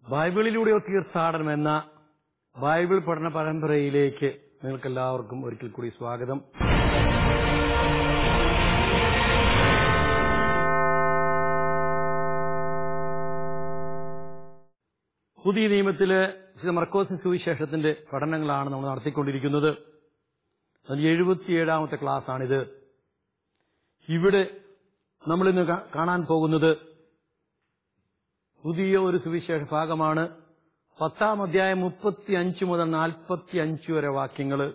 ബൈബിളിലൂടെയോ തീർത്ഥാടനം എന്ന ബൈബിൾ പഠന പരമ്പരയിലേക്ക് നിങ്ങൾക്കെല്ലാവർക്കും ഒരിക്കൽ കൂടി സ്വാഗതം പുതിയ നിയമത്തില് വിശുദ്ധ മർക്കോസിൻ സുവിശേഷത്തിന്റെ പഠനങ്ങളാണ് നമ്മൾ നടത്തിക്കൊണ്ടിരിക്കുന്നത് അതിൽ എഴുപത്തിയേഴാമത്തെ ക്ലാസ്സാണിത് ഇവിടെ നമ്മളിന്ന് കാ- കാണാൻ പോകുന്നത് പുതിയ ഒരു സുവിശേഷ ഭാഗമാണ് പത്താം അധ്യായം മുപ്പത്തി അഞ്ച് മുതൽ നാൽപ്പത്തി അഞ്ച് വരെ വാക്യങ്ങള്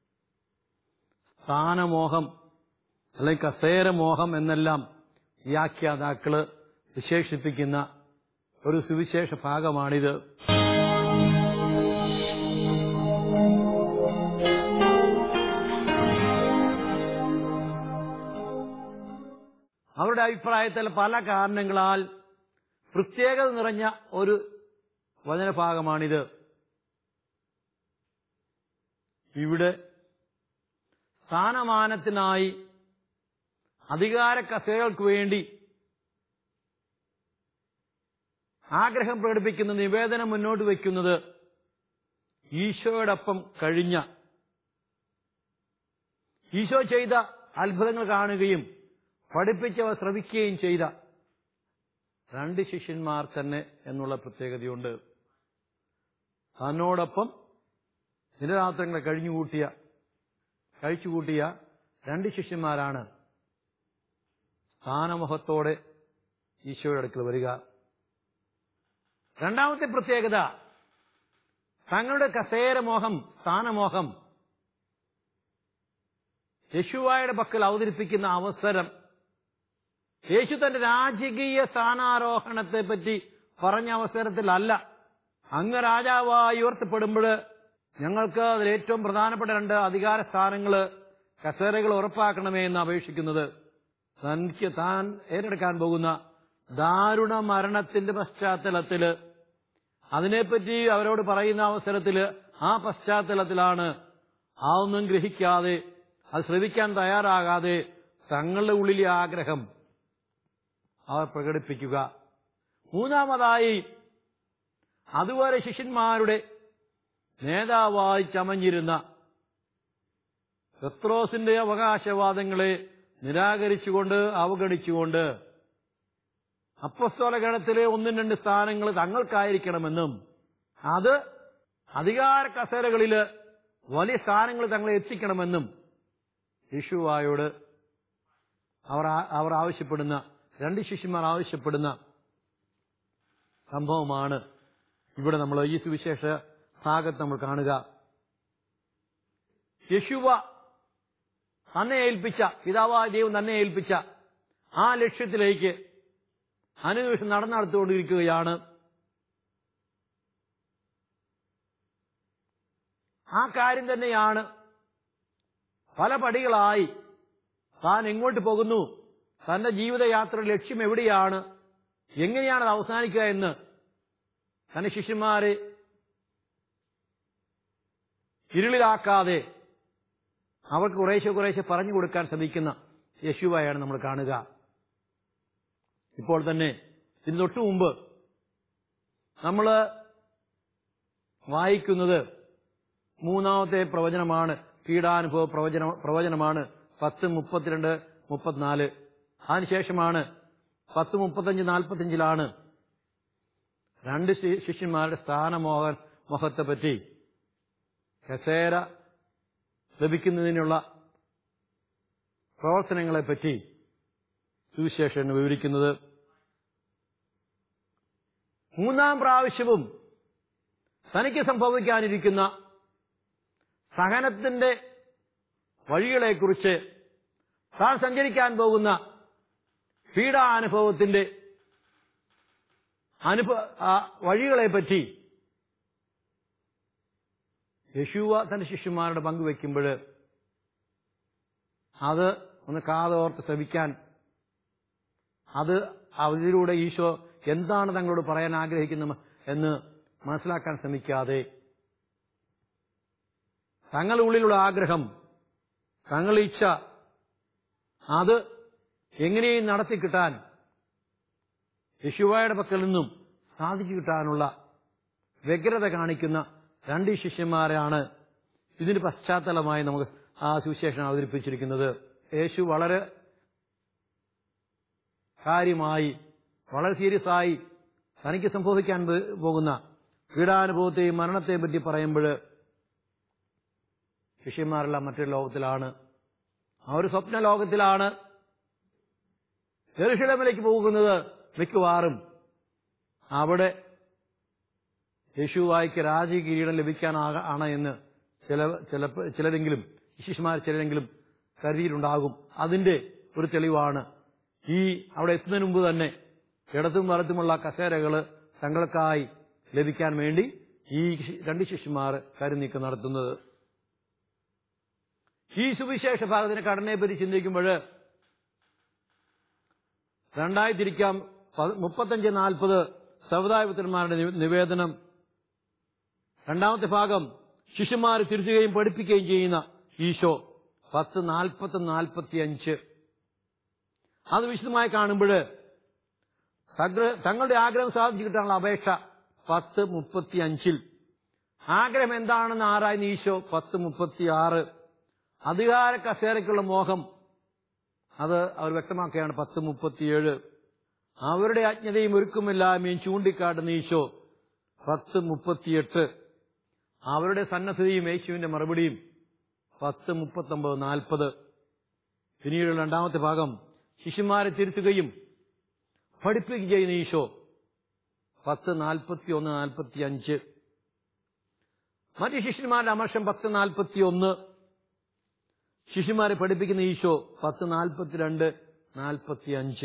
സ്ഥാനമോഹം അല്ലെങ്കിൽ കസേരമോഹം എന്നെല്ലാം വ്യാഖ്യാതാക്കള് വിശേഷിപ്പിക്കുന്ന ഒരു സുവിശേഷ ഭാഗമാണിത് അവരുടെ അഭിപ്രായത്തിൽ പല കാരണങ്ങളാൽ പ്രത്യേകത നിറഞ്ഞ ഒരു വചനഭാഗമാണിത് ഇവിടെ സ്ഥാനമാനത്തിനായി അധികാര കസേരകൾക്ക് വേണ്ടി ആഗ്രഹം പ്രകടിപ്പിക്കുന്ന നിവേദനം മുന്നോട്ട് വയ്ക്കുന്നത് ഈശോയോടൊപ്പം കഴിഞ്ഞ ഈശോ ചെയ്ത അത്ഭുതങ്ങൾ കാണുകയും പഠിപ്പിച്ചവ ശ്രവിക്കുകയും ചെയ്ത രണ്ട് ശിഷ്യന്മാർ തന്നെ എന്നുള്ള പ്രത്യേകതയുണ്ട് തന്നോടൊപ്പം നിരരാത്രങ്ങളെ കഴിഞ്ഞുകൂട്ടിയ കഴിച്ചുകൂട്ടിയ രണ്ട് ശിഷ്യന്മാരാണ് സ്ഥാനമുഖത്തോടെ ഈശോയുടെ അടുക്കൽ വരിക രണ്ടാമത്തെ പ്രത്യേകത തങ്ങളുടെ കസേരമോഹം സ്ഥാനമോഹം യേശുവായുടെ പക്കൽ അവതരിപ്പിക്കുന്ന അവസരം യേശു തന്റെ രാജകീയ സ്ഥാനാരോഹണത്തെ പറ്റി പറഞ്ഞ അവസരത്തിലല്ല അങ്ങ് രാജാവായി ഉയർത്തപ്പെടുമ്പോൾ ഞങ്ങൾക്ക് അതിൽ ഏറ്റവും പ്രധാനപ്പെട്ട രണ്ട് അധികാര സ്ഥാനങ്ങള് കസേരകൾ ഉറപ്പാക്കണമേ എന്ന് അപേക്ഷിക്കുന്നത് തനിക്ക് താൻ ഏറ്റെടുക്കാൻ പോകുന്ന ദാരുണ മരണത്തിന്റെ പശ്ചാത്തലത്തില് അതിനെപ്പറ്റി അവരോട് പറയുന്ന അവസരത്തില് ആ പശ്ചാത്തലത്തിലാണ് അതൊന്നും ഗ്രഹിക്കാതെ അത് ശ്രവിക്കാൻ തയ്യാറാകാതെ തങ്ങളുടെ ഉള്ളിലെ ആഗ്രഹം അവർ പ്രകടിപ്പിക്കുക മൂന്നാമതായി അതുവരെ ശിഷ്യന്മാരുടെ നേതാവായി ചമഞ്ഞിരുന്ന പത്രോസിന്റെ അവകാശവാദങ്ങളെ നിരാകരിച്ചുകൊണ്ട് അവഗണിച്ചുകൊണ്ട് അപ്പസ്തോല ഗണത്തിലെ ഒന്നും രണ്ട് സ്ഥാനങ്ങൾ തങ്ങൾക്കായിരിക്കണമെന്നും അത് അധികാര കസേരകളില് വലിയ സ്ഥാനങ്ങൾ തങ്ങളെ എത്തിക്കണമെന്നും യേശുവായോട് അവർ ആ- അവർ ആവശ്യപ്പെടുന്ന രണ്ട് ശിഷ്യന്മാർ ആവശ്യപ്പെടുന്ന സംഭവമാണ് ഇവിടെ നമ്മൾ ഈ സുവിശേഷ ഭാഗത്ത് നമ്മൾ കാണുക യശുവ തന്നെ ഏൽപ്പിച്ച പിതാവായ ദൈവം തന്നെ ഏൽപ്പിച്ച ആ ലക്ഷ്യത്തിലേക്ക് അനുനിമിഷം നടന്നെടുത്തുകൊണ്ടിരിക്കുകയാണ് ആ കാര്യം തന്നെയാണ് പല പടികളായി താൻ എങ്ങോട്ട് പോകുന്നു തന്റെ ജീവിതയാത്ര ലക്ഷ്യം എവിടെയാണ് എങ്ങനെയാണ് അത് അവസാനിക്കുക എന്ന് തന്റെ ശിഷ്യന്മാരെ ഇരുളിലാക്കാതെ അവർക്ക് കുറേശ്ശെ കുറേശ്ശെ പറഞ്ഞു കൊടുക്കാൻ ശ്രമിക്കുന്ന യശുവായാണ് നമ്മൾ കാണുക ഇപ്പോൾ തന്നെ ഇതിന് തൊട്ടു മുമ്പ് നമ്മൾ വായിക്കുന്നത് മൂന്നാമത്തെ പ്രവചനമാണ് പീഡാനുഭവ പ്രവചന പ്രവചനമാണ് പത്ത് മുപ്പത്തിരണ്ട് മുപ്പത്തിനാല് അതിനുശേഷമാണ് പത്ത് മുപ്പത്തഞ്ച് നാൽപ്പത്തഞ്ചിലാണ് രണ്ട് ശി- ശിഷ്യന്മാരുടെ സ്ഥാനമോഹ മോഹത്തെ പറ്റി കസേര ലഭിക്കുന്നതിനുള്ള പ്രവർത്തനങ്ങളെപ്പറ്റി സുവിശേഷൻ വിവരിക്കുന്നത് മൂന്നാം പ്രാവശ്യവും തനിക്ക് സംഭവിക്കാനിരിക്കുന്ന സഹനത്തിന്റെ വഴികളെക്കുറിച്ച് താൻ സഞ്ചരിക്കാൻ പോകുന്ന പീഡാനുഭവത്തിന്റെ അനുഭവ ആ വഴികളെപ്പറ്റി യശുവ തന്റെ ശിഷ്യന്മാരുടെ പങ്കുവെക്കുമ്പോൾ അത് ഒന്ന് കാതോർത്ത് ശ്രമിക്കാൻ അത് അതിലൂടെ ഈശോ എന്താണ് തങ്ങളോട് പറയാൻ ആഗ്രഹിക്കുന്നത് എന്ന് മനസ്സിലാക്കാൻ ശ്രമിക്കാതെ തങ്ങളുടെ ഉള്ളിലുള്ള ആഗ്രഹം തങ്ങളുടെ ഇച്ഛ അത് എങ്ങനെയും നടത്തി കിട്ടാൻ യശുവായുടെ പക്കൽ നിന്നും സാധിച്ചു കിട്ടാനുള്ള വ്യഗ്രത കാണിക്കുന്ന രണ്ട് ശിഷ്യന്മാരാണ് ഇതിന് പശ്ചാത്തലമായി നമുക്ക് ആ സുവിശേഷം അവതരിപ്പിച്ചിരിക്കുന്നത് യേശു വളരെ കാര്യമായി വളരെ സീരിയസ് ആയി തനിക്ക് സംഭവിക്കാൻ പോ- പോകുന്ന പീഡാനുഭവത്തെയും മരണത്തെയും പറ്റി പറയുമ്പോൾ ശിഷ്യന്മാരെല്ലാം മറ്റൊരു ലോകത്തിലാണ് അവർ സ്വപ്ന ലോകത്തിലാണ് ജെറുസലേമിലേക്ക് പോകുന്നത് മിക്കവാറും അവിടെ യേശുവായിക്ക് രാജകിരീടം ലഭിക്കാൻ ആണ് എന്ന് ചില ചില ചിലരെങ്കിലും ശിഷ്യന്മാർ ചിലരെങ്കിലും കരുതിയിട്ടുണ്ടാകും അതിന്റെ ഒരു തെളിവാണ് ഈ അവിടെ എത്തുന്നതിന് മുമ്പ് തന്നെ ഇടത്തും വലത്തുമുള്ള കസേരകൾ തങ്ങൾക്കായി ലഭിക്കാൻ വേണ്ടി ഈ ശി- രണ്ട് ശിഷ്യന്മാർ കരുനീക്കം നടത്തുന്നത് ഈ സുവിശേഷ ഭാഗത്തിന്റെ ഘടനയെ പറ്റി ചിന്തിക്കുമ്പോൾ രണ്ടായി തിരിക്കാം പ- മുപ്പത്തഞ്ച് നാൽപ്പത് സമുദായപുത്രന്മാരുടെ നിവ- നിവേദനം രണ്ടാമത്തെ ഭാഗം ശിഷ്യന്മാർ തിരിച്ചുകയും പഠിപ്പിക്കുകയും ചെയ്യുന്ന ഈശോ പത്ത് നാൽപ്പത്തി നാൽപ്പത്തി അഞ്ച് അത് വിശദമായി കാണുമ്പോൾ തങ്ങളുടെ ആഗ്രഹം സാധിച്ചു കിട്ടാനുള്ള അപേക്ഷ പത്ത് മുപ്പത്തി അഞ്ചിൽ ആഗ്രഹം എന്താണെന്ന് ആരായുന്ന ഈശോ പത്ത് മുപ്പത്തി ആറ് അധികാര കസേരയ്ക്കുള്ള മോഹം അത് അവർ വ്യക്തമാക്കുകയാണ് പത്ത് മുപ്പത്തിയേഴ് അവരുടെ അജ്ഞതയും ഒരുക്കുമില്ലായ്മയും ചൂണ്ടിക്കാട്ടുന്ന ഈശോ പത്ത് മുപ്പത്തിയെട്ട് അവരുടെ സന്നദ്ധതയും യേശുവിന്റെ മറുപടിയും പത്ത് മുപ്പത്തൊമ്പത് നാൽപ്പത് പിന്നീട് രണ്ടാമത്തെ ഭാഗം ശിശുമാരെ തിരുത്തുകയും പഠിപ്പിക്കുകയും ചെയ്യുന്ന ഈശോ പത്ത് നാൽപ്പത്തി ഒന്ന് നാൽപ്പത്തി അഞ്ച് മറ്റ് ശിഷ്യന്മാരുടെ അമർഷം പത്ത് നാൽപ്പത്തി ഒന്ന് ശിശുമാരെ പഠിപ്പിക്കുന്ന ഈശോ പത്ത് നാൽപ്പത്തിരണ്ട് നാൽപ്പത്തി അഞ്ച്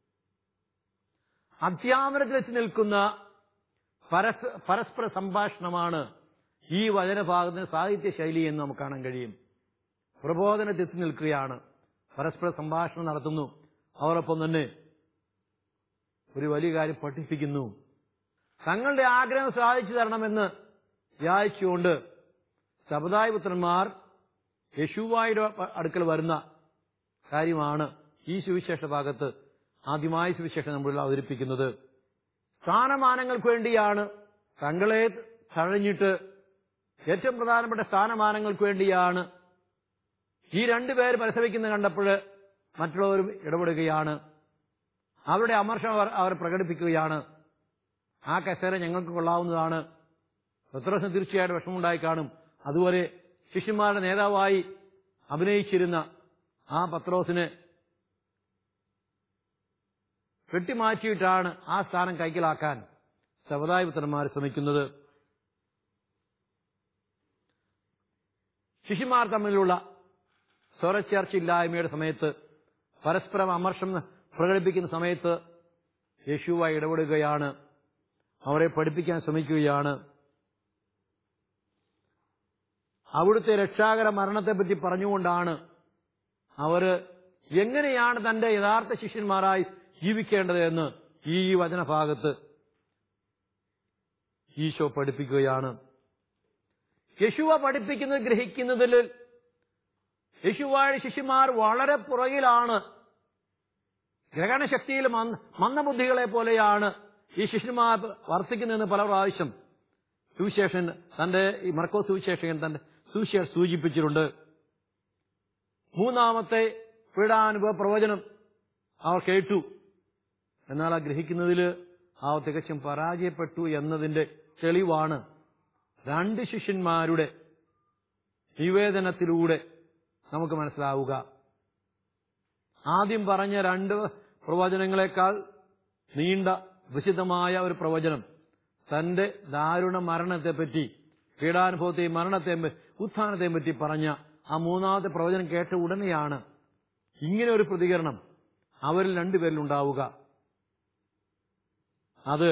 അധ്യാപനത്തിൽ വെച്ച് നിൽക്കുന്ന പരസ് പരസ്പര സംഭാഷണമാണ് ഈ വചനഭാഗത്തിന് സാഹിത്യ ശൈലി എന്ന് നമുക്ക് കാണാൻ കഴിയും പ്രബോധനത്തിൽ എത്തി നിൽക്കുകയാണ് പരസ്പര സംഭാഷണം നടത്തുന്നു അവരൊപ്പം തന്നെ ഒരു വലിയ കാര്യം പഠിപ്പിക്കുന്നു തങ്ങളുടെ ആഗ്രഹം സാധിച്ചു തരണമെന്ന് യാചിച്ചുകൊണ്ട് സമുദായപുത്രന്മാർ യശുവായുടെ അടുക്കൽ വരുന്ന കാര്യമാണ് ഈ സുവിശേഷ ഭാഗത്ത് ആദ്യമായ സുവിശേഷം നമ്മളിൽ അവതരിപ്പിക്കുന്നത് സ്ഥാനമാനങ്ങൾക്ക് വേണ്ടിയാണ് തങ്ങളെ തഴഞ്ഞിട്ട് ഏറ്റവും പ്രധാനപ്പെട്ട സ്ഥാനമാനങ്ങൾക്ക് വേണ്ടിയാണ് ഈ രണ്ടുപേർ പരിശ്രമിക്കുന്നത് കണ്ടപ്പോൾ മറ്റുള്ളവരും ഇടപെടുകയാണ് അവരുടെ അമർഷം അവർ അവർ പ്രകടിപ്പിക്കുകയാണ് ആ കസേര ഞങ്ങൾക്ക് കൊള്ളാവുന്നതാണ് പത്രോസിന് തീർച്ചയായിട്ടും വിഷമമുണ്ടായി കാണും അതുവരെ ശിഷ്യന്മാരുടെ നേതാവായി അഭിനയിച്ചിരുന്ന ആ പത്രോസിനെ വെട്ടിമാറ്റിയിട്ടാണ് ആ സ്ഥാനം കൈക്കലാക്കാൻ സമുദായപുത്രന്മാർ ശ്രമിക്കുന്നത് ശിഷ്യന്മാർ തമ്മിലുള്ള സ്വരച്ചേർച്ചയില്ലായ്മയുടെ സമയത്ത് പരസ്പരം അമർഷം പ്രകടിപ്പിക്കുന്ന സമയത്ത് യേശുവായി ഇടപെടുകയാണ് അവരെ പഠിപ്പിക്കാൻ ശ്രമിക്കുകയാണ് അവിടുത്തെ രക്ഷാകര മരണത്തെപ്പറ്റി പറഞ്ഞുകൊണ്ടാണ് അവര് എങ്ങനെയാണ് തന്റെ യഥാർത്ഥ ശിഷ്യന്മാരായി ജീവിക്കേണ്ടത് എന്ന് ഈ വചനഭാഗത്ത് ഈശോ പഠിപ്പിക്കുകയാണ് യശുവ പഠിപ്പിക്കുന്നത് ഗ്രഹിക്കുന്നതിൽ യശുവായ ശിഷ്യന്മാർ വളരെ പുറകിലാണ് ഗ്രഹണശക്തിയിൽ മന്ദ- മന്ദബുദ്ധികളെ പോലെയാണ് ഈ ശിഷ്യന്മാർ വർത്തിക്കുന്നതെന്ന് പല പ്രാവശ്യം സുവിശേഷൻ തന്റെ ഈ മർക്കോ സുവിശേഷകൻ തന്റെ സുവിശേഷം സൂചിപ്പിച്ചിട്ടുണ്ട് മൂന്നാമത്തെ പീഡാനുഭവ പ്രവചനം അവർ കേട്ടു എന്നാൽ ആ ഗ്രഹിക്കുന്നതിൽ അവർ തികച്ചും പരാജയപ്പെട്ടു എന്നതിന്റെ തെളിവാണ് രണ്ട് ശിഷ്യന്മാരുടെ നിവേദനത്തിലൂടെ നമുക്ക് മനസ്സിലാവുക ആദ്യം പറഞ്ഞ രണ്ട് പ്രവചനങ്ങളെക്കാൾ നീണ്ട വിശദമായ ഒരു പ്രവചനം തന്റെ ദാരുണ മരണത്തെപ്പറ്റി പീഡാനുഭവത്തെയും മരണത്തെയും പ- ഉത്ഥാനത്തെയും പറ്റി പറഞ്ഞ ആ മൂന്നാമത്തെ പ്രവചനം കേട്ട ഉടനെയാണ് ഇങ്ങനെ ഒരു പ്രതികരണം അവരിൽ രണ്ടുപേരിൽ ഉണ്ടാവുക അത്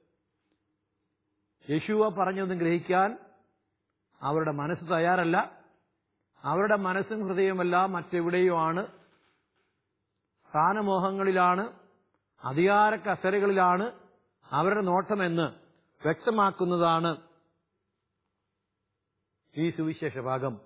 യശുവ പറഞ്ഞൊന്നും ഗ്രഹിക്കാൻ അവരുടെ മനസ്സ് തയ്യാറല്ല അവരുടെ മനസ്സും ഹൃദയവുമെല്ലാം മറ്റെവിടെയുമാണ് സ്ഥാനമോഹങ്ങളിലാണ് അധികാര കസരകളിലാണ് അവരുടെ നോട്ടമെന്ന് വ്യക്തമാക്കുന്നതാണ് ഈ സുവിശേഷ ഭാഗം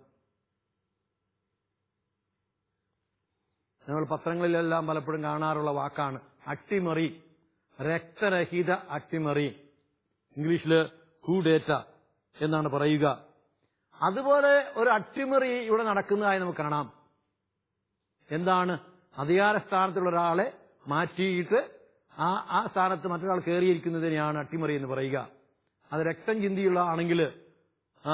നമ്മൾ പത്രങ്ങളിലെല്ലാം പലപ്പോഴും കാണാറുള്ള വാക്കാണ് അട്ടിമറി രക്തരഹിത അട്ടിമറി ഇംഗ്ലീഷില് കൂഡേറ്റ എന്നാണ് പറയുക അതുപോലെ ഒരു അട്ടിമറി ഇവിടെ നടക്കുന്നതായി നമുക്ക് കാണാം എന്താണ് അധികാര സ്ഥാനത്തുള്ള ഒരാളെ മാറ്റിയിട്ട് ആ ആ സ്ഥാനത്ത് മറ്റൊരാൾ കയറിയിരിക്കുന്നതിനെയാണ് അട്ടിമറി എന്ന് പറയുക അത് രക്തം ചിന്തിയുള്ള ആണെങ്കിൽ ആ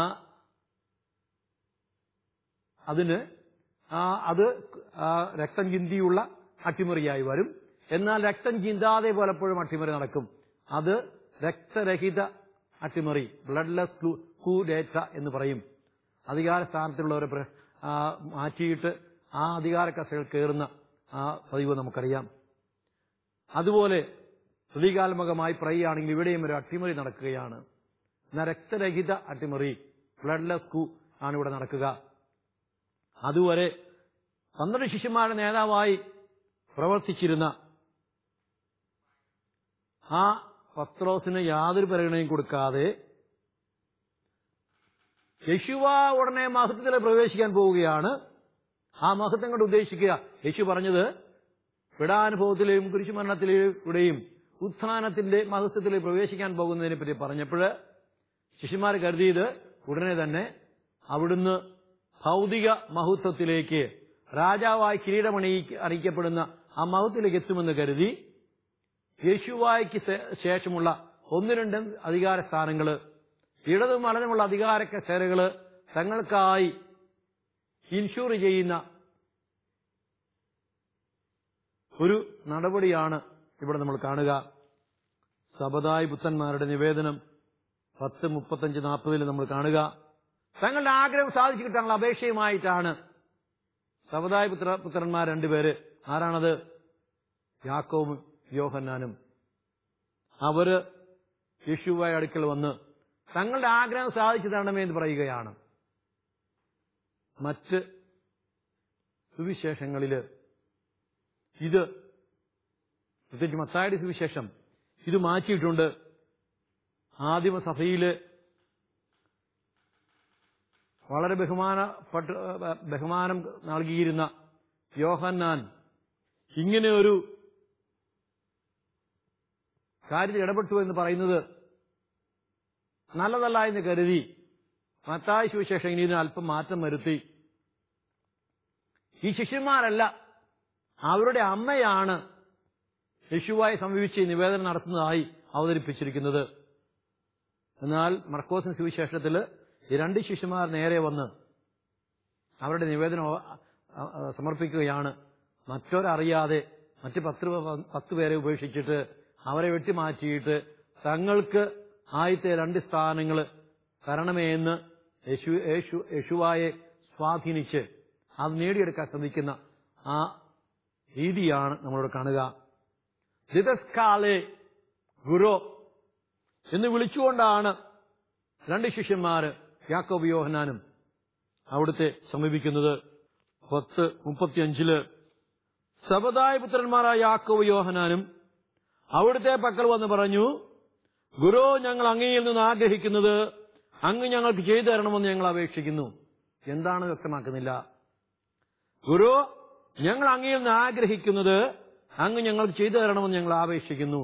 അതിന് ആ അത് ആ രക്തം ചിന്തിയുള്ള അട്ടിമറിയായി വരും എന്നാൽ രക്തം ചിന്താതെ പലപ്പോഴും അട്ടിമറി നടക്കും അത് രക്തരഹിത അട്ടിമറി ബ്ലഡ്ലെസ് കൂ ഡേറ്റ എന്ന് പറയും അധികാര സ്ഥാനത്തുള്ളവരെ പ്ര- ആ, മാറ്റിയിട്ട് ആ അധികാര കസകൾ കയറുന്ന ആ പതിവ് നമുക്കറിയാം അതുപോലെ പ്രതീകാത്മകമായി പറയുകയാണെങ്കിൽ ഇവിടെയും ഒരു അട്ടിമറി നടക്കുകയാണ് എന്നാൽ രക്തരഹിത അട്ടിമറി ബ്ലഡ്ലെസ് കൂ ആണ് ഇവിടെ നടക്കുക അതുവരെ പന്ത്രണ്ട് ശിഷ്യന്മാരുടെ നേതാവായി പ്രവർത്തിച്ചിരുന്ന ആ പത്രോസിന് യാതൊരു പരിഗണനയും കൊടുക്കാതെ യശുവ ഉടനെ മഹത്വത്തിൽ പ്രവേശിക്കാൻ പോവുകയാണ് ആ മഹത്വം കൊണ്ട് ഉദ്ദേശിക്കുക യേശു പറഞ്ഞത് പിടാനുഭവത്തിലെയും കുരിശുമരണത്തിലൂടെയും ഉത്ഥാനത്തിന്റെ മഹത്വത്തിൽ പ്രവേശിക്കാൻ പോകുന്നതിനെ പറ്റി പറഞ്ഞപ്പോൾ ശിഷ്യന്മാർ കരുതിയത് ഉടനെ തന്നെ അവിടുന്ന് ഭൗതിക മഹത്വത്തിലേക്ക് രാജാവായി കിരീടമണി അറിയിക്കപ്പെടുന്ന ആ മഹത്വത്തിലേക്ക് എത്തുമെന്ന് കരുതി യേശുവായ്ക്ക് ശേ- ശേഷമുള്ള ഒന്ന് രണ്ട് അധികാര സ്ഥാനങ്ങള് ഇടതും വലതുമുള്ള അധികാര കസേരകള് തങ്ങൾക്കായി ഇൻഷൂർ ചെയ്യുന്ന ഒരു നടപടിയാണ് ഇവിടെ നമ്മൾ കാണുക സബദായി പുത്തന്മാരുടെ നിവേദനം പത്ത് മുപ്പത്തഞ്ച് നാൽപ്പതിൽ നമ്മൾ കാണുക തങ്ങളുടെ ആഗ്രഹം സാധിച്ചു കിട്ടാനുള്ള അപേക്ഷയുമായിട്ടാണ് സബദായ പുത്ര പുത്രന്മാർ രണ്ടുപേര് ആരാണത് യാക്കോവും യോഹന്നാനും അവര് യേശുവായ അടുക്കൽ വന്ന് തങ്ങളുടെ ആഗ്രഹം സാധിച്ചു തരണമേ എന്ന് പറയുകയാണ് മറ്റ് സുവിശേഷങ്ങളില് ഇത് പ്രത്യേകിച്ച് മത്തായുടെ സുവിശേഷം ഇത് മാറ്റിയിട്ടുണ്ട് ആദിമസഭയില് വളരെ ബഹുമാനപ്പെട്ട ബഹുമാനം നൽകിയിരുന്ന യോഹന്നാൻ ഇങ്ങനെ ഒരു കാര്യത്തിൽ ഇടപെട്ടു എന്ന് പറയുന്നത് നല്ലതല്ല എന്ന് കരുതി മത്തായ സുവിശേഷം ഇനി ഇതിന് അല്പം മാറ്റം വരുത്തി ഈ ശിഷ്യന്മാരല്ല അവരുടെ അമ്മയാണ് യേശുവായി സമീപിച്ച് ഈ നിവേദനം നടത്തുന്നതായി അവതരിപ്പിച്ചിരിക്കുന്നത് എന്നാൽ മർക്കോസിന് സുവിശേഷത്തിൽ ഈ രണ്ട് ശിഷ്യന്മാർ നേരെ വന്ന് അവരുടെ നിവേദനം അ- അ- അ- സമർപ്പിക്കുകയാണ് മറ്റൊരറിയാതെ മറ്റ് പത്ത് പ- പത്ത് പേരെ ഉപേക്ഷിച്ചിട്ട് അവരെ വെട്ടിമാറ്റിയിട്ട് തങ്ങൾക്ക് ആദ്യത്തെ രണ്ട് സ്ഥാനങ്ങൾ തരണമേ എന്ന് യേശു യേശു യേശുവായെ സ്വാധീനിച്ച് അത് നേടിയെടുക്കാൻ ശ്രമിക്കുന്ന ആ രീതിയാണ് നമ്മളിവിടെ കാണുക ദിതസ്കാലെ ഗുരു എന്ന് വിളിച്ചുകൊണ്ടാണ് രണ്ട് ശിഷ്യന്മാര് യാക്കോബ് യോഹനാനും അവിടുത്തെ സമീപിക്കുന്നത് പത്ത് മുപ്പത്തിയഞ്ചില് സബദായ പുത്രന്മാരായ യാക്കോബ് യോഹനാനും അവിടുത്തെ പക്കൽ വന്ന് പറഞ്ഞു ഗുരു ഞങ്ങൾ അങ്ങയിൽ നിന്ന് ആഗ്രഹിക്കുന്നത് അങ്ങ് ഞങ്ങൾക്ക് ചെയ്തു തരണമെന്ന് ഞങ്ങൾ അപേക്ഷിക്കുന്നു എന്താണ് വ്യക്തമാക്കുന്നില്ല ഗുരു ഞങ്ങൾ അങ്ങയിൽ നിന്ന് ആഗ്രഹിക്കുന്നത് അങ്ങ് ഞങ്ങൾക്ക് ചെയ്തു തരണമെന്ന് ഞങ്ങൾ അപേക്ഷിക്കുന്നു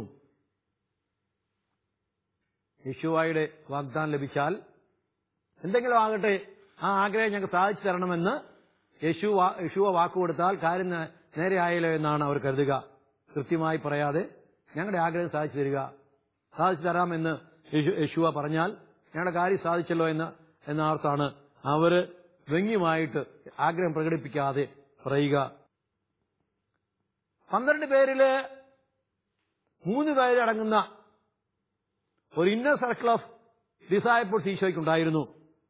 യേശുവായുടെ വാഗ്ദാനം ലഭിച്ചാൽ എന്തെങ്കിലും ആകട്ടെ ആ ആഗ്രഹം ഞങ്ങൾക്ക് സാധിച്ചു തരണമെന്ന് യേശു വാ- യേശുവ വാക്കുകൊടുത്താൽ കാര്യം നേ- നേരെ ആയല്ലോ എന്നാണ് അവർ കരുതുക കൃത്യമായി പറയാതെ ഞങ്ങളുടെ ആഗ്രഹം സാധിച്ചു തരിക സാധിച്ചു തരാമെന്ന് യേശു- യേശുവ പറഞ്ഞാൽ ഞങ്ങളുടെ കാര്യം സാധിച്ചല്ലോ എന്ന് എന്ന അർത്ഥമാണ് അവര് വ്യംഗ്യമായിട്ട് ആഗ്രഹം പ്രകടിപ്പിക്കാതെ പറയുക പന്ത്രണ്ട് പേരില് മൂന്ന് പേരടങ്ങുന്ന ഒരു ഇന്നർ സർക്കിൾ ഓഫ് ഡിസൈപ്പിൾസ് ഈശോയ്ക്കുണ്ടായിരുന്നു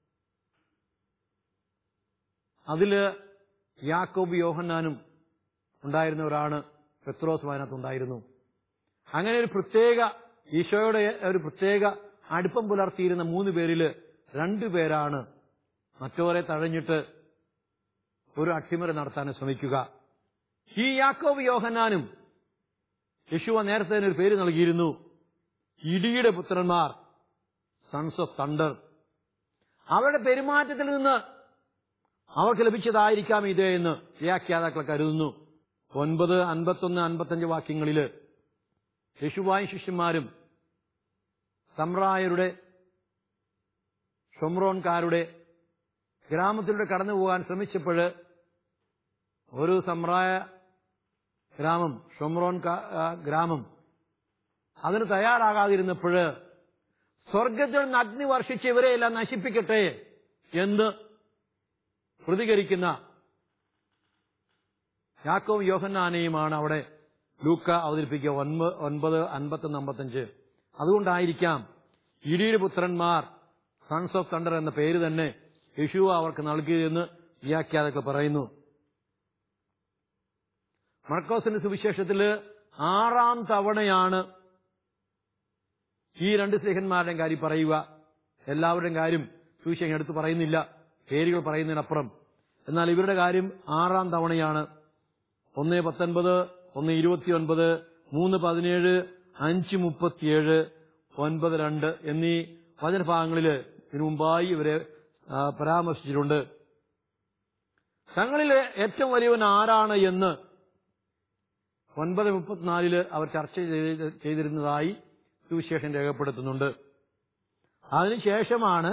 അതില് യാക്കോബ് യോഹന്നാനും ഉണ്ടായിരുന്നവരാണ് പെത്രോസ് അതിനകത്തുണ്ടായിരുന്നു അങ്ങനെ ഒരു പ്രത്യേക ഈശോയുടെ ഒരു പ്രത്യേക അടുപ്പം പുലർത്തിയിരുന്ന മൂന്ന് പേരില് രണ്ടു പേരാണ് മറ്റോരെ തഴഞ്ഞിട്ട് ഒരു അട്ടിമറി നടത്താൻ ശ്രമിക്കുക ഈ യാക്കോബ് യോഹന്നാനും യശുവ നേരത്തെ തന്നെ ഒരു പേര് നൽകിയിരുന്നു ഇടിയുടെ പുത്രന്മാർ സൺസ് ഓഫ് തണ്ടർ അവരുടെ പെരുമാറ്റത്തിൽ നിന്ന് അവർക്ക് ലഭിച്ചതായിരിക്കാം ഇത് എന്ന് വ്യാഖ്യാതാക്കൾ കരുതുന്നു ഒൻപത് അൻപത്തൊന്ന് അൻപത്തഞ്ച് വാക്യങ്ങളില് യേശുവായും ശിഷ്യന്മാരും സമ്രായരുടെ ഷൊമ്രോൺകാരുടെ ഗ്രാമത്തിലൂടെ കടന്നു പോകാൻ ശ്രമിച്ചപ്പോൾ ഒരു സമ്രായ ഗ്രാമം ഷൊമ്രോൺ കാ- ആ, ഗ്രാമം അതിന് തയ്യാറാകാതിരുന്നപ്പോൾ സ്വർഗത്തിൽ നിന്ന് അഗ്നി വർഷിച്ച് ഇവരെയെല്ലാം നശിപ്പിക്കട്ടെ എന്ന് പ്രതികരിക്കുന്ന യാക്കോവും യോഹന്നാനെയുമാണ് അവിടെ ലൂക്ക അവതരിപ്പിക്കുക ഒൻപത് ഒൻപത് അൻപത്തൊന്ന് അമ്പത്തഞ്ച് അതുകൊണ്ടായിരിക്കാം ഇടിയുടെ പുത്രന്മാർ സൺസ് ഓഫ് തണ്ടർ എന്ന പേര് തന്നെ യശുവ അവർക്ക് നൽകിയതെന്ന് വ്യാഖ്യാതാക്കൾ പറയുന്നു മർക്കോസിന്റെ സുവിശേഷത്തില് ആറാം തവണയാണ് ഈ രണ്ട് സ്നേഹന്മാരുടെയും കാര്യം പറയുക എല്ലാവരുടെയും കാര്യം സുവിശേഷം എടുത്ത് പറയുന്നില്ല പേരുകൾ പറയുന്നതിനപ്പുറം എന്നാൽ ഇവരുടെ കാര്യം ആറാം തവണയാണ് ഒന്ന് പത്തൊൻപത് ഒന്ന് ഇരുപത്തിയൊൻപത് മൂന്ന് പതിനേഴ് അഞ്ച് മുപ്പത്തിയേഴ് ഒൻപത് രണ്ട് എന്നീ വചനഭാഗങ്ങളിൽ ഇതിനു മുമ്പായി ഇവരെ ആ, പരാമർശിച്ചിട്ടുണ്ട് തങ്ങളിലെ ഏറ്റവും വലിയവൻ ആരാണ് എന്ന് ഒൻപത് മുപ്പത്തിനാലില് അവർ ചർച്ച ചെയ്ത് ചെയ്തിരുന്നതായി സുവിശേഷം രേഖപ്പെടുത്തുന്നുണ്ട് അതിനുശേഷമാണ്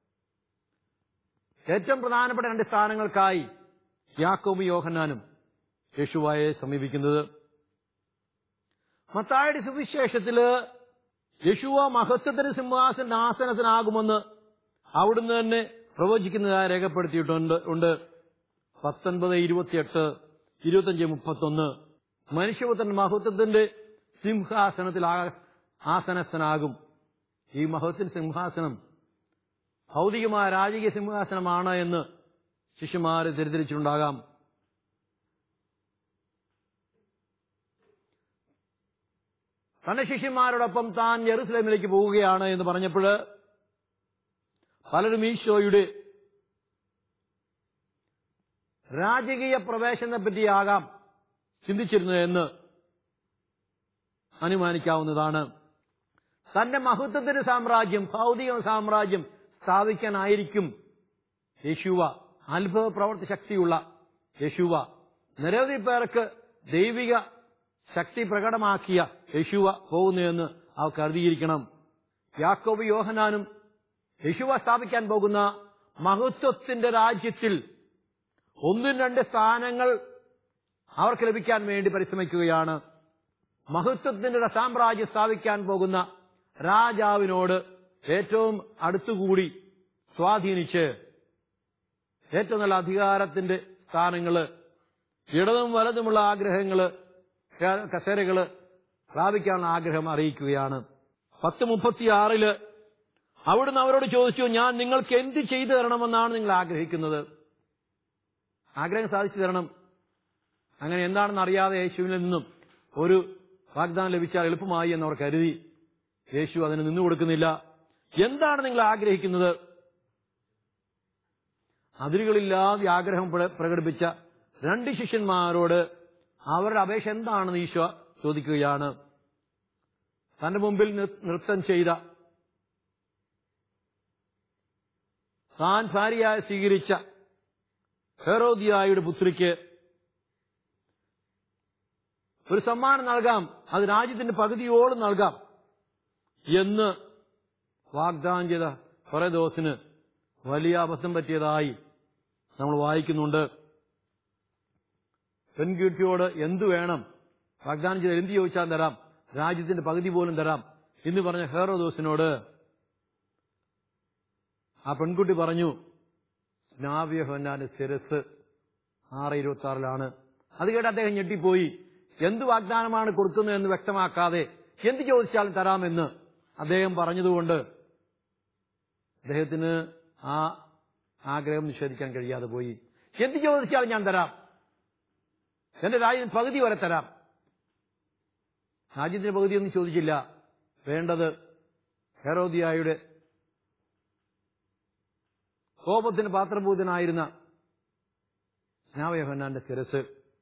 ഏറ്റവും പ്രധാനപ്പെട്ട രണ്ട് സ്ഥാനങ്ങൾക്കായി യാക്കോബും യോഹന്നാനും യേശുവായെ സമീപിക്കുന്നത് മത്തായുടെ സുവിശേഷത്തില് യശുവ മഹത്വത്തിന് സിംഹാസന ആസനത്തിനാകുമെന്ന് അവിടുന്ന് തന്നെ പ്രവചിക്കുന്നതായി രേഖപ്പെടുത്തിയിട്ടുണ്ട് ഉണ്ട് പത്തൊൻപത് ഇരുപത്തിയെട്ട് ഇരുപത്തഞ്ച് മുപ്പത്തൊന്ന് മനുഷ്യപുത്രൻ മഹത്വത്തിന്റെ സിംഹാസനത്തിൽ ആ- ആസനസ്ഥനാകും ഈ മഹത്വത്തിന് സിംഹാസനം ഭൗതികമായ രാജകീയ സിംഹാസനമാണ് എന്ന് ശിഷ്യന്മാര് തിരിച്ചിട്ടുണ്ടാകാം തന്റെ ശിഷ്യന്മാരോടൊപ്പം താൻ ജെറുസലേമിലേക്ക് പോവുകയാണ് എന്ന് പറഞ്ഞപ്പോൾ പലരും ഈശോയുടെ രാജകീയ പ്രവേശനത്തെ പറ്റിയാകാം ചിന്തിച്ചിരുന്നത് എന്ന് അനുമാനിക്കാവുന്നതാണ് തന്റെ മഹത്വത്തിന്റെ സാമ്രാജ്യം ഭൗതിക സാമ്രാജ്യം സ്ഥാപിക്കാനായിരിക്കും യേശുവ അത്ഭുത പ്രവർത്തി ശക്തിയുള്ള യേശുവ നിരവധി പേർക്ക് ദൈവിക ശക്തി പ്രകടമാക്കിയ യേശുവ പോകുന്നുവെന്ന് അവർ കരുതിയിരിക്കണം യാക്കോബ് യോഹനാനും യേശുവ സ്ഥാപിക്കാൻ പോകുന്ന മഹത്വത്തിന്റെ രാജ്യത്തിൽ ഒന്നും രണ്ട് സ്ഥാനങ്ങൾ അവർക്ക് ലഭിക്കാൻ വേണ്ടി പരിശ്രമിക്കുകയാണ് മഹത്വത്തിന്റെ സാമ്രാജ്യം സ്ഥാപിക്കാൻ പോകുന്ന രാജാവിനോട് ഏറ്റവും അടുത്തുകൂടി സ്വാധീനിച്ച് ഏറ്റവും നല്ല അധികാരത്തിന്റെ സ്ഥാനങ്ങള് ഇടതും വലതുമുള്ള ആഗ്രഹങ്ങള് ക- കസേരകള് പ്രാപിക്കാനുള്ള ആഗ്രഹം അറിയിക്കുകയാണ് പത്ത് മുപ്പത്തിയാറില് അവിടുന്ന് അവരോട് ചോദിച്ചു ഞാൻ നിങ്ങൾക്ക് എന്ത് ചെയ്തു തരണമെന്നാണ് നിങ്ങൾ ആഗ്രഹിക്കുന്നത് ആഗ്രഹം സാധിച്ചു തരണം അങ്ങനെ എന്താണെന്ന് അറിയാതെ യേശുവിൽ നിന്നും ഒരു വാഗ്ദാനം ലഭിച്ചാൽ എളുപ്പമായി എന്നവർ കരുതി യേശു അതിന് നിന്നു കൊടുക്കുന്നില്ല എന്താണ് നിങ്ങൾ ആഗ്രഹിക്കുന്നത് അതിരുകളില്ലാതെ ആഗ്രഹം പ്ര- പ്രകടിപ്പിച്ച രണ്ട് ശിഷ്യന്മാരോട് അവരുടെ അപേക്ഷ എന്താണെന്ന് ഈശോ ചോദിക്കുകയാണ് തന്റെ മുമ്പിൽ നൃ- നൃത്തം ചെയ്ത താൻ ഭാര്യയായി സ്വീകരിച്ച ഹെറോദിയായുടെ പുത്രിക്ക് ഒരു സമ്മാനം നൽകാം അത് രാജ്യത്തിന്റെ പകുതിയോളം നൽകാം എന്ന് വാഗ്ദാനം ചെയ്ത ഫറദോസിന് വലിയ അബദ്ധം പറ്റിയതായി നമ്മൾ വായിക്കുന്നുണ്ട് പെൺകുട്ടിയോട് എന്തു വേണം വാഗ്ദാനം ചെയ്ത് എന്ത് ചോദിച്ചാൽ തരാം രാജ്യത്തിന്റെ പകുതി പോലും തരാം എന്ന് പറഞ്ഞ ഹേറോദോസിനോട് ആ പെൺകുട്ടി പറഞ്ഞു സ്നാവ്യഹന്നാന്റെ ശിരസ് ആറ് ഇരുപത്തി ആറിലാണ് അത് കേട്ട് അദ്ദേഹം ഞെട്ടിപ്പോയി എന്ത് വാഗ്ദാനമാണ് കൊടുക്കുന്നത് എന്ന് വ്യക്തമാക്കാതെ എന്ത് ചോദിച്ചാലും തരാമെന്ന് അദ്ദേഹം പറഞ്ഞതുകൊണ്ട് അദ്ദേഹത്തിന് ആ ആഗ്രഹം നിഷേധിക്കാൻ കഴിയാതെ പോയി എന്ത് ചോദിച്ചാലും ഞാൻ തരാം എന്റെ രാജ്യം പകുതി വരെ തരാം രാജ്യത്തിന്റെ പകുതിയൊന്നും ചോദിച്ചില്ല വേണ്ടത് ഹെറോദിയായുടെ കോപത്തിന് പാത്രഭൂതനായിരുന്ന സ്നാവയഹന്നാന്റെ ശിരസ്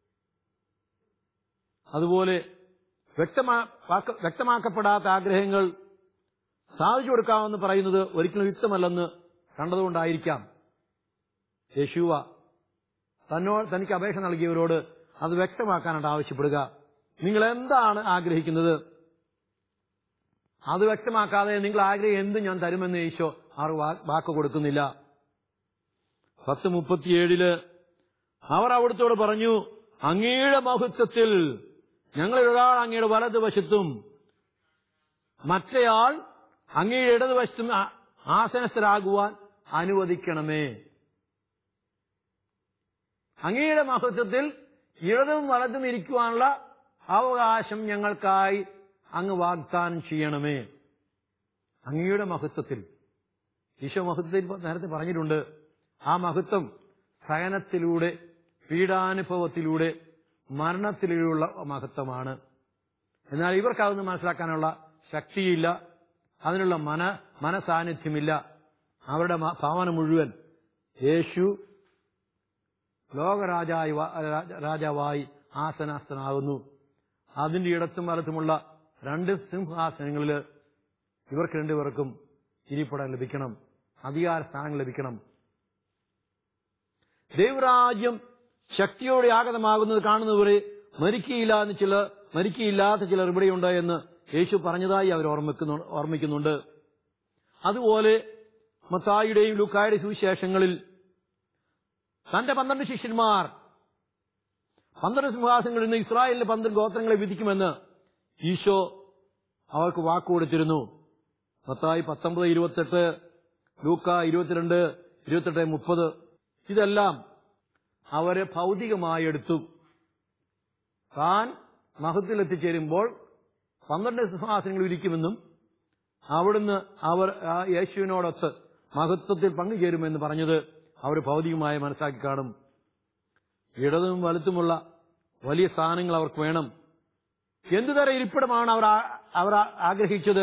അതുപോലെ വ്യക്തമാ- വാക്ക- വ്യക്തമാക്കപ്പെടാത്ത ആഗ്രഹങ്ങൾ സാധിച്ചു കൊടുക്കാമെന്ന് പറയുന്നത് ഒരിക്കലും യുക്തമല്ലെന്ന് കണ്ടതുകൊണ്ടായിരിക്കാം യേശുവ തന്നോട് തനിക്ക് അപേക്ഷ നൽകിയവരോട് അത് വ്യക്തമാക്കാനായിട്ട് ആവശ്യപ്പെടുക നിങ്ങൾ എന്താണ് ആഗ്രഹിക്കുന്നത് അത് വ്യക്തമാക്കാതെ നിങ്ങൾ ആഗ്രഹം എന്ത് ഞാൻ തരുമെന്ന് ഈശോ അവർ വാ- വാക്ക് കൊടുക്കുന്നില്ല പത്ത് മുപ്പത്തിയേഴില് അവർ അവിടുത്തോട് പറഞ്ഞു അങ്ങയുടെ മഹത്വത്തിൽ ഞങ്ങളിൽ ഒരാൾ അങ്ങയുടെ വലതുവശത്തും മറ്റേയാൾ അങ്ങയുടെ ഇടതുവശത്തും ആ- ആസനസ്ഥരാകുവാൻ അനുവദിക്കണമേ അങ്ങയുടെ മഹത്വത്തിൽ ഇടതും വലതും ഇരിക്കുവാനുള്ള അവകാശം ഞങ്ങൾക്കായി അങ്ങ് വാഗ്ദാനം ചെയ്യണമേ അങ്ങയുടെ മഹത്വത്തിൽ ഈശോ മഹത്വത്തിൽ നേരത്തെ പറഞ്ഞിട്ടുണ്ട് ആ മഹത്വം സഹനത്തിലൂടെ പീഡാനുഭവത്തിലൂടെ മരണത്തിലൂടെയുള്ള മഹത്വമാണ് എന്നാൽ ഇവർക്ക് അതൊന്നും മനസ്സിലാക്കാനുള്ള ശക്തിയില്ല അതിനുള്ള മന മനസാന്നിധ്യമില്ല അവരുടെ മ- ഭാവന മുഴുവൻ യേശു ലോകരാജായി വ- രാജ- രാജാവായി ആസനാസ്ഥനാകുന്നു അതിന്റെ ഇടത്തും വലത്തുമുള്ള രണ്ട് സിംഹാസനങ്ങളിൽ ഇവർക്ക് രണ്ടുപേർക്കും ഇരിപ്പിടം ലഭിക്കണം അധികാര സ്ഥാനങ്ങൾ ലഭിക്കണം ദൈവരാജ്യം ശക്തിയോടെ ആഗതമാകുന്നത് കാണുന്നവരെ മരിക്കയില്ല എന്ന് ചില മരിക്കയില്ലാത്ത ചിലർ ഇവിടെയുണ്ട് എന്ന് യേശു പറഞ്ഞതായി അവർ ഓർമ്മിക്കുന്നു ഓർമ്മിക്കുന്നുണ്ട് അതുപോലെ മത്തായിയുടെയും ലൂക്കായുടെയും സുവിശേഷങ്ങളിൽ തന്റെ പന്ത്രണ്ട് ശിഷ്യന്മാർ പന്ത്രണ്ട് സിംഹാസനങ്ങളിൽ നിന്ന് ഇസ്രായേലിലെ പന്ത്രണ്ട് ഗോത്രങ്ങളെ വിധിക്കുമെന്ന് ഈശോ അവർക്ക് വാക്കുകൊടുത്തിരുന്നു മത്തായി പത്തൊമ്പത് ഇരുപത്തെട്ട് ലൂക്ക ഇരുപത്തിരണ്ട് ഇരുപത്തെട്ട് മുപ്പത് ഇതെല്ലാം അവരെ ഭൗതികമായി എടുത്തു താൻ മഹത്തിൽ എത്തിച്ചേരുമ്പോൾ പന്ത്രണ്ട് സിംഹാസനങ്ങൾ ഇരിക്കുമെന്നും അവിടുന്ന് അവർ ആ യേശുവിനോടൊത്ത് മഹത്വത്തിൽ പങ്കുചേരുമെന്ന് പറഞ്ഞത് അവർ ഭൗതികമായി മനസ്സിലാക്കി കാണും ഇടതും വലത്തുമുള്ള വലിയ സ്ഥാനങ്ങൾ അവർക്ക് വേണം എന്തുതരം ഇരിപ്പിടമാണ് അവർ ആ- അവർ ആ- ആഗ്രഹിച്ചത്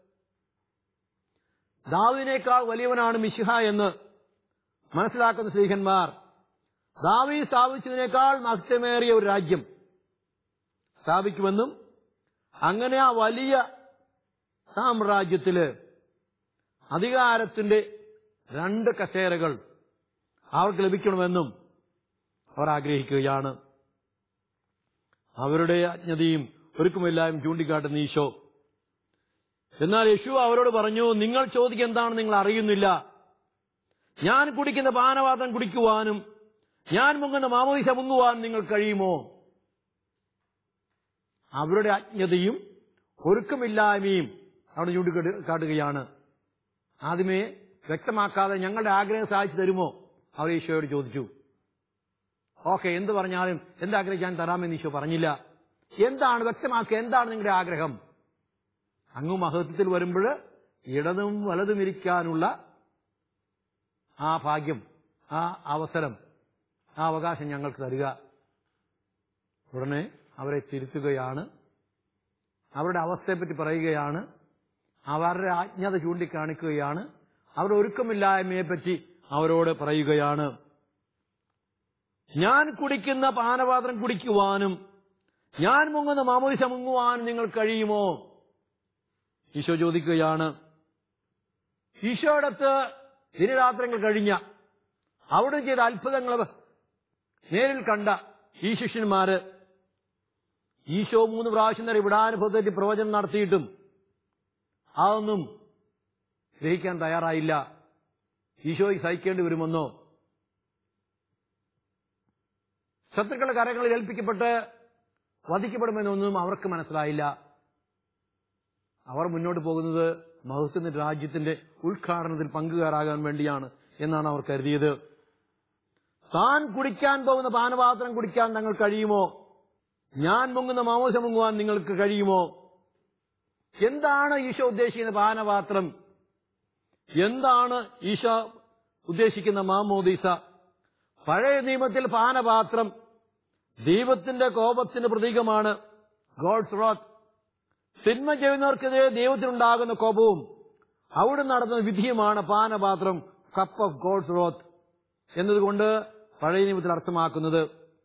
ദാവിനേക്കാൾ വലിയവനാണ് മിശിഹ എന്ന് മനസ്സിലാക്കുന്ന സ്ത്രീഹന്മാർ ദാവി സ്ഥാപിച്ചതിനേക്കാൾ മഹത്വമേറിയ ഒരു രാജ്യം സ്ഥാപിക്കുമെന്നും അങ്ങനെ ആ വലിയ സാമ്രാജ്യത്തില് അധികാരത്തിന്റെ രണ്ട് കസേരകൾ അവർക്ക് ലഭിക്കണമെന്നും അവർ ആഗ്രഹിക്കുകയാണ് അവരുടെ അജ്ഞതയും ഒരുക്കുമെല്ലാം ചൂണ്ടിക്കാട്ടുന്ന ഈശോ എന്നാൽ യേശു അവരോട് പറഞ്ഞു നിങ്ങൾ ചോദിക്കുക എന്താണെന്ന് നിങ്ങൾ അറിയുന്നില്ല ഞാൻ കുടിക്കുന്ന പാനപാത്രം കുടിക്കുവാനും ഞാൻ മുങ്ങുന്ന മാമോദിശ മുങ്ങുവാനും നിങ്ങൾ കഴിയുമോ അവരുടെ അജ്ഞതയും ഒരുക്കമില്ലായ്മയും അവിടെ ചൂണ്ടിക്കാട്ടുകയാണ് ആദ്യമേ വ്യക്തമാക്കാതെ ഞങ്ങളുടെ ആഗ്രഹം സാധിച്ചു തരുമോ അവർ ഈശോയോട് ചോദിച്ചു ഓക്കെ എന്ത് പറഞ്ഞാലും എന്താഗ്രഹം ഞാൻ തരാമെന്ന് ഈശോ പറഞ്ഞില്ല എന്താണ് വ്യക്തമാക്കുക എന്താണ് നിങ്ങളുടെ ആഗ്രഹം അങ്ങ് മഹത്വത്തിൽ വരുമ്പോൾ ഇടതും വലതും ഇരിക്കാനുള്ള ആ ഭാഗ്യം ആ അവസരം ആ അവകാശം ഞങ്ങൾക്ക് തരിക ഉടനെ അവരെ തിരുത്തുകയാണ് അവരുടെ അവസ്ഥയെപ്പറ്റി പറയുകയാണ് അവരുടെ ആജ്ഞത ചൂണ്ടിക്കാണിക്കുകയാണ് അവരുടെ ഒരുക്കമില്ലായ്മയെപ്പറ്റി അവരോട് പറയുകയാണ് ഞാൻ കുടിക്കുന്ന പാനപാത്രം കുടിക്കുവാനും ഞാൻ മുങ്ങുന്ന മാമോദിശ മുങ്ങുവാനും നിങ്ങൾ കഴിയുമോ ഈശോ ചോദിക്കുകയാണ് ഈശോടത്ത് ദിനരാത്രങ്ങൾ കഴിഞ്ഞ അവിടെ ചെയ്ത അത്ഭുതങ്ങൾ നേരിൽ കണ്ട ഈ ശിഷ്യന്മാര് ഈശോ മൂന്ന് പ്രാവശ്യം നേരം വിടാനുഭവത്തിൽ പ്രവചനം നടത്തിയിട്ടും അതൊന്നും ഗ്രഹിക്കാൻ തയ്യാറായില്ല ഈശോയ്ക്ക് സഹിക്കേണ്ടി വരുമെന്നോ ശത്രുക്കളുടെ കരങ്ങളിൽ ഏൽപ്പിക്കപ്പെട്ട് വധിക്കപ്പെടുമെന്നൊന്നും അവർക്ക് മനസ്സിലായില്ല അവർ മുന്നോട്ട് പോകുന്നത് മഹത്വത്തിന്റെ രാജ്യത്തിന്റെ ഉദ്ഘാടനത്തിൽ പങ്കുകാരാകാൻ വേണ്ടിയാണ് എന്നാണ് അവർ കരുതിയത് താൻ കുടിക്കാൻ പോകുന്ന പാനപാത്രം കുടിക്കാൻ തങ്ങൾ കഴിയുമോ ഞാൻ മുങ്ങുന്ന മാമോശം മുങ്ങുവാൻ നിങ്ങൾക്ക് കഴിയുമോ എന്താണ് ഈശോ ഉദ്ദേശിക്കുന്ന പാനപാത്രം എന്താണ് ഈശോ ഉദ്ദേശിക്കുന്ന മാമോദീസ പഴയ നിയമത്തിൽ പാനപാത്രം ദൈവത്തിന്റെ കോപത്തിന്റെ പ്രതീകമാണ് ഗോഡ്സ് റോത്ത് തിന്മ ചെയ്യുന്നവർക്കെതിരെ ദൈവത്തിനുണ്ടാകുന്ന കോപവും അവിടെ നടന്ന വിധിയുമാണ് പാനപാത്രം കപ്പ് ഓഫ് ഗോഡ്സ് റോത്ത് എന്നതുകൊണ്ട് പഴയ നിയമത്തിൽ അർത്ഥമാക്കുന്നത്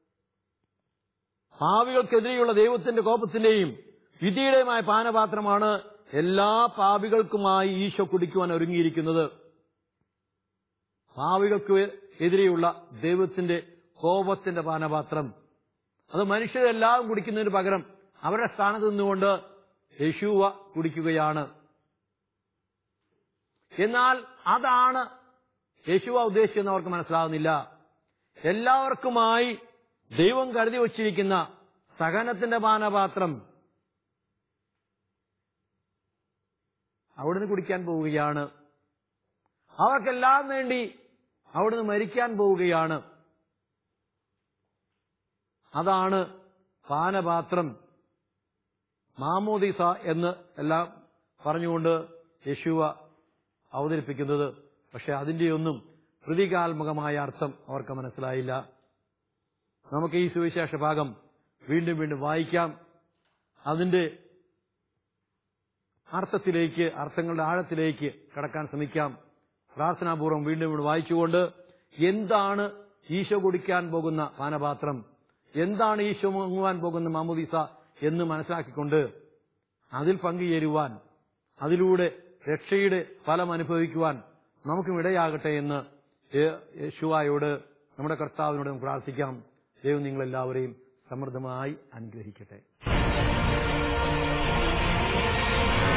പാവികൾക്കെതിരെയുള്ള ദൈവത്തിന്റെ കോപത്തിന്റെയും വിധിയുടെയുമായ പാനപാത്രമാണ് എല്ലാ പാപികൾക്കുമായി ഈശോ കുടിക്കുവാൻ ഒരുങ്ങിയിരിക്കുന്നത് പാവികൾക്ക് എതിരെയുള്ള ദൈവത്തിന്റെ കോപത്തിന്റെ പാനപാത്രം അത് മനുഷ്യരെല്ലാം കുടിക്കുന്നതിന് പകരം അവരുടെ സ്ഥാനത്ത് നിന്നുകൊണ്ട് യേശുവ കുടിക്കുകയാണ് എന്നാൽ അതാണ് യേശുവ ഉദ്ദേശിച്ചെന്ന് അവർക്ക് മനസ്സിലാകുന്നില്ല എല്ലാവർക്കുമായി ദൈവം കരുതി വച്ചിരിക്കുന്ന സഹനത്തിന്റെ പാനപാത്രം അവിടുന്ന് കുടിക്കാൻ പോവുകയാണ് അവർക്കെല്ലാം വേണ്ടി അവിടുന്ന് മരിക്കാൻ പോവുകയാണ് അതാണ് പാനപാത്രം മാമോദിസ എന്ന് എല്ലാം പറഞ്ഞുകൊണ്ട് യേശുവ അവതരിപ്പിക്കുന്നത് പക്ഷെ അതിന്റെയൊന്നും പ്രതീകാത്മകമായ അർത്ഥം അവർക്ക് മനസ്സിലായില്ല നമുക്ക് ഈ സുവിശേഷ ഭാഗം വീണ്ടും വീണ്ടും വായിക്കാം അതിന്റെ അർത്ഥത്തിലേക്ക് അർത്ഥങ്ങളുടെ ആഴത്തിലേക്ക് കടക്കാൻ ശ്രമിക്കാം പ്രാർത്ഥനാപൂർവ്വം വീണ്ടും വീണ്ടും വായിച്ചുകൊണ്ട് എന്താണ് ഈശോ കുടിക്കാൻ പോകുന്ന പാനപാത്രം എന്താണ് ഈശോ മുങ്ങുവാൻ പോകുന്ന മാമുദീസ എന്ന് മനസ്സിലാക്കിക്കൊണ്ട് അതിൽ പങ്കുചേരുവാൻ അതിലൂടെ രക്ഷയുടെ ഫലം അനുഭവിക്കുവാൻ നമുക്കും ഇടയാകട്ടെ എന്ന് യേ- യേശുവായോട് നമ്മുടെ കർത്താവിനോട് നമുക്ക് പ്രാർത്ഥിക്കാം ദൈവം നിങ്ങളെല്ലാവരെയും സമൃദ്ധമായി അനുഗ്രഹിക്കട്ടെ